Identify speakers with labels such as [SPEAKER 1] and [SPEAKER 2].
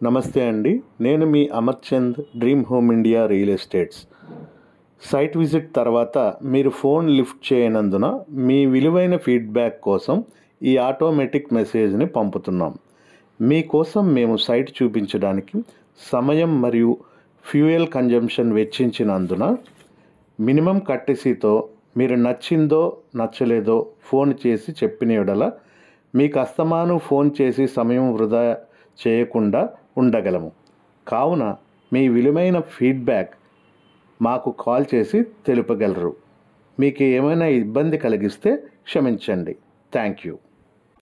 [SPEAKER 1] నమస్తే అండి నేను మీ Amarchand dream home India real estates site visit తర్వాత మీరు ఫోన్ లిఫ్ట్ చేయనందున మీ విలువైన ఫీడ్బ్యాక్ కోసం ఈ ఆటోమేటిక్ మెసేజ్ని పంపుతున్నాం మీకోసం మేము సైట్ చూపించడానికి సమయం మరియు ఫ్యూయల్ కన్జంప్షన్ వెచ్చించినందున మినిమం కట్టెసీతో మీరు నచ్చిందో నచ్చలేదో ఫోన్ చేసి చెప్పిన ఎడల మీకు అస్తమాను ఫోన్ చేసి సమయం వృధా చేయకుండా ఉండగలము కావున మీ విలువైన ఫీడ్బ్యాక్ మాకు కాల్ చేసి తెలుపగలరు మీకు ఏమైనా ఇబ్బంది కలిగిస్తే క్షమించండి థ్యాంక్ యూ